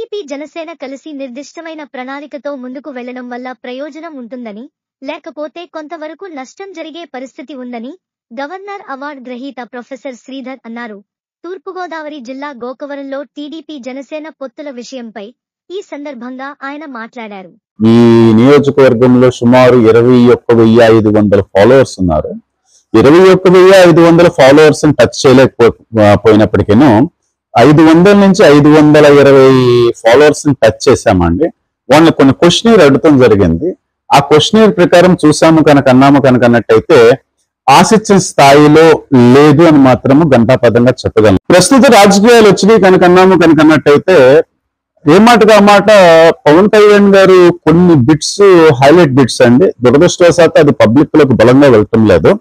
TDP Janasena కలిసి నిర్దిష్టమైన ప్రణాళికతో ముందుకు వెళ్లడం వల్ల ప్రయోజనం ఉంటుందని లేకపోతే కొంతవరకు నష్టం జరిగే పరిస్థితి ఉందని గవర్నర్ అవార్డు గ్రహీత ప్రొఫెసర్ శ్రీధర్ అన్నారు తూర్పుగోదావరి జిల్లా గోకవరంలో టీడీపీ జనసేన పొత్తుల విషయంపై ఈ సందర్భంగా ఆయన మాట్లాడారు ఈ నియోజకవర్గంలో సుమారు ఇరవై ఒక్క వెయ్యి ఐదు వందల ఫాలోవర్స్ ఉన్నారు ఇరవై ఒక్క వెయ్యి ఐదు వందల ఫాలోవర్స్ టచ్ చేయలేకపోయినప్పటికీను ఐదు వందల నుంచి ఐదు వందల ఇరవై ఫాలోవర్స్ టచ్ చేశామండి వాళ్ళని కొన్ని క్వశ్చనీర్ అడగటం జరిగింది ఆ క్వశ్చనీర్ ప్రకారం చూసాము కనుక అన్నాము కనుక అన్నట్టయితే ఆశించిన స్థాయిలో లేదు అని మాత్రము గంటాపదంగా చెప్పగలను ప్రస్తుత రాజకీయాలు వచ్చినాయి కనుక అన్నాము కనుక అన్నట్టయితే ఏ మాటగా ఆ మాట పవన్ కళ్యాణ్ గారు కొన్ని బిట్స్ హైలైట్ బిట్స్ అండి దురదృష్టవశాత్తు అది పబ్లిక్ లోకి బలంగా వెళ్ళటం లేదు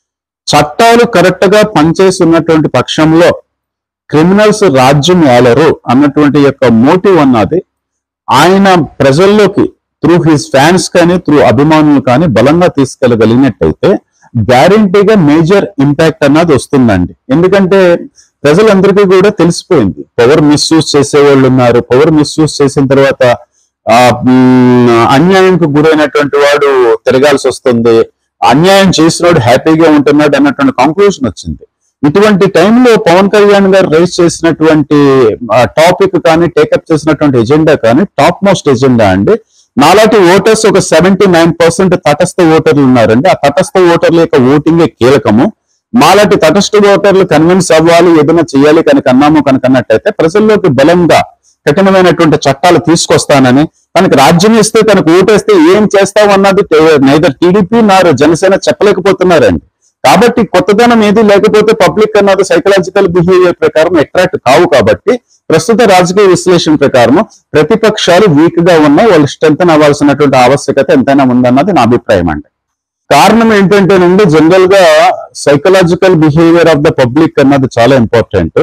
చట్టాలు కరెక్ట్ గా పనిచేసి ఉన్నటువంటి పక్షంలో క్రిమినల్స్ రాజ్యం ఏలరు అన్నటువంటి యొక్క మోటివ్ అన్నది ఆయన ప్రజల్లోకి త్రూ హిస్ ఫ్యాన్స్ కానీ త్రూ అభిమానులు కానీ బలంగా తీసుకెళ్ళగలిగినట్టయితే గ్యారంటీగా మేజర్ ఇంపాక్ట్ అన్నది వస్తుందండి ఎందుకంటే ప్రజలందరికీ కూడా తెలిసిపోయింది పవర్ మిస్యూజ్ చేసే వాళ్ళు ఉన్నారు పవర్ మిస్యూజ్ చేసిన తర్వాత ఆ మ్, అన్యాయంకు గురైనటువంటి వాడు తిరగాల్సి వస్తుంది అన్యాయం చేసినోడు హ్యాపీగా ఉంటున్నాడు అన్నటువంటి కంక్లూషన్ వచ్చింది ఇటువంటి టైంలో పవన్ కళ్యాణ్ గారు రైజ్ చేసినటువంటి టాపిక్ కానీ టేకప్ చేసినటువంటి ఎజెండా కానీ టాప్ మోస్ట్ ఎజెండా అండి నాలాంటి ఓటర్స్ ఒక సెవెంటీ నైన్ పర్సెంట్ తటస్థ ఓటర్లు ఉన్నారండి ఆ తటస్థ ఓటర్ల యొక్క ఓటింగే కీలకము మాలాంటి తటస్థ ఓటర్లు కన్విన్స్ అవ్వాలి ఏదైనా చేయాలి కనుక అన్నాము కనుక అన్నట్టయితే ప్రజల్లోకి బలంగా కఠినమైనటువంటి చట్టాలు తీసుకొస్తానని తనకు రాజ్యం ఇస్తే తనకు ఓటేస్తే ఏం చేస్తావు అన్నది నైదర్ టీడీపీ నారు జనసేన చెప్పలేకపోతున్నారండి కాబట్టి కొత్తదనం ఏది లేకపోతే పబ్లిక్ అన్నది సైకలాజికల్ బిహేవియర్ ప్రకారం అట్రాక్ట్ కావు కాబట్టి ప్రస్తుత రాజకీయ విశ్లేషణ ప్రకారం ప్రతిపక్షాలు వీక్ గా ఉన్నాయి వాళ్ళు స్ట్రెంత్ అవ్వాల్సినటువంటి ఆవశ్యకత ఎంతైనా ఉందన్నది నా అభిప్రాయం అండి కారణం ఏంటంటేనండి జనరల్ గా psychological behaviour of the public అన్నది చాలా ఇంపార్టెంట్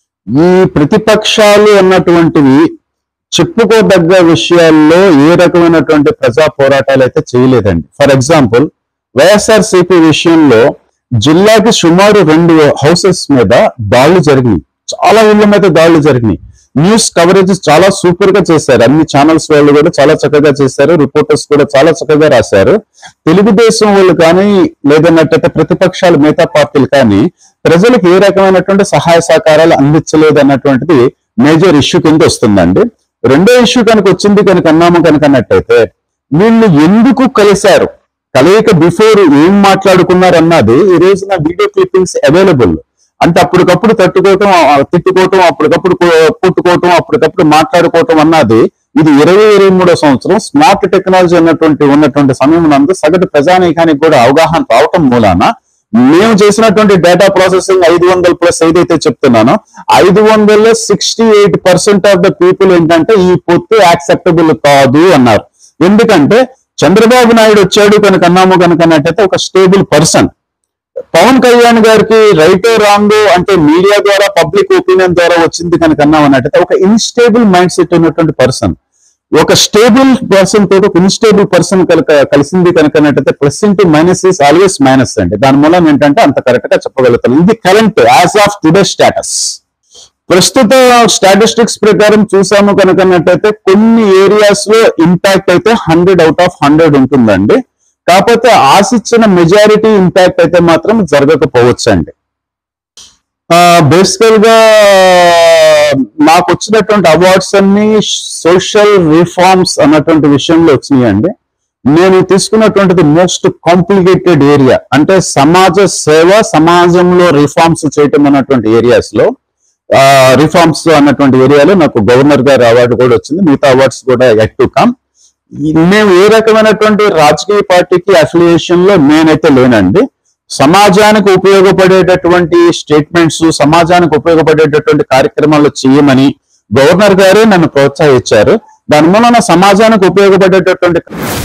ఈ ప్రతిపక్షాలు అన్నటువంటివి చెప్పుకోదగ్గ విషయాల్లో ఏ రకమైనటువంటి ప్రజా పోరాటాలు అయితే చేయలేదండి ఫర్ ఎగ్జాంపుల్ వైఎస్ఆర్ సిపి విషయంలో జిల్లాకి సుమారు రెండు హౌసెస్ మీద దాళ్లు జరిగినాయి చాలా ఇళ్ల మీద దాళ్లు జరిగినాయి న్యూస్ కవరేజ్ చాలా సూపర్ గా చేశారు అన్ని ఛానల్స్ వాళ్ళు కూడా చాలా చక్కగా చేశారు రిపోర్టర్స్ కూడా చాలా చక్కగా రాశారు తెలుగుదేశం వాళ్ళు కానీ లేదన్నట్టయితే ప్రతిపక్షాలు మిగతా పార్టీలు కానీ ప్రజలకు ఏ రకమైనటువంటి సహాయ సహకారాలు అందించలేదు అన్నటువంటిది మేజర్ ఇష్యూ కింద వస్తుందండి రెండో ఇష్యూ కనుక వచ్చింది కనుక అన్నాము కనుక అన్నట్టయితే వీళ్ళు ఎందుకు కలిశారు కలయిక బిఫోర్ ఏం మాట్లాడుకున్నారు అన్నది ఈ రోజున వీడియో క్లిప్పింగ్స్ అవైలబుల్ అంటే అప్పటికప్పుడు తట్టుకోవటం ఆ, తిట్టుకోవటం అప్పటికప్పుడు కో- కొట్టుకోవటం అప్పటికప్పుడు మాట్లాడుకోవటం అన్నది ఇది ఇరవై ఇరవై మూడో సంవత్సరం స్మార్ట్ టెక్నాలజీ ఉన్నటువంటి ఉన్నటువంటి సమయం నందు సగటు ప్రజానీకానికి కూడా అవగాహన రావటం మూలాన మేము చేసినటువంటి డేటా ప్రాసెసింగ్ ఐదు వందల ప్లస్ ఏదైతే చెప్తున్నానో ఐదు వందల sixty eight percent of the people ఏంటంటే ఈ పొత్తు యాక్సెప్టబుల్ కాదు అన్నారు ఎందుకంటే చంద్రబాబు నాయుడు వచ్చాడు కనుక అన్నాము కనుక అన్నట్టయితే ఒక స్టేబుల్ పర్సన్ పవన్ కళ్యాణ్ గారికి రైట్ రాంగ్ అంటే మీడియా ద్వారా పబ్లిక్ ఒపీనియన్ ద్వారా వచ్చింది కనుక అన్నాం అన్నట్టయితే ఒక ఇన్స్టేబుల్ మైండ్ సెట్ ఉన్నటువంటి పర్సన్ ఒక స్టేబుల్ పర్సన్ తోటి ఒక ఇన్స్టేబుల్ పర్సన్ కనుక కలిసింది కనుక అన్నట్టయితే plus into minus is always minus అండి దాని మూలం ఏంటంటే అంత కరెక్ట్ గా చెప్పగలుగుతాను ఇది current as of today status ప్రస్తుత స్టాటిస్టిక్స్ ప్రకారం చూసాము కనుక అన్నట్టయితే కొన్ని ఏరియాస్ లో ఇంపాక్ట్ అయితే హండ్రెడ్ అవుట్ ఆఫ్ హండ్రెడ్ ఉంటుందండి కాకపోతే ఆశించిన మెజారిటీ ఇంపాక్ట్ అయితే మాత్రం జరగకపోవచ్చు అండి బేసికల్ గా నాకు వచ్చినటువంటి అవార్డ్స్ అన్ని సోషల్ రిఫార్మ్స్ అన్నటువంటి విషయంలో వచ్చినాయండి నేను తీసుకున్నటువంటిది మోస్ట్ కాంప్లికేటెడ్ ఏరియా అంటే సమాజ సేవ సమాజంలో రిఫార్మ్స్ చేయటం అన్నటువంటి ఏరియాస్ లో రిఫార్మ్స్ అన్నటువంటి ఏరియాలో నాకు గవర్నర్ గారి అవార్డు కూడా వచ్చింది మిగతా అవార్డ్స్ కూడా ఎట్ టు కమ్ మేము ఏ రకమైనటువంటి రాజకీయ పార్టీకి అఫిలియేషన్ లో నేనైతే లేనండి సమాజానికి ఉపయోగపడేటటువంటి స్టేట్మెంట్స్ సమాజానికి ఉపయోగపడేటటువంటి కార్యక్రమాలు చేయమని గవర్నర్ గారే నన్ను ప్రోత్సహించారు దాని మూలన సమాజానికి ఉపయోగపడేటటువంటి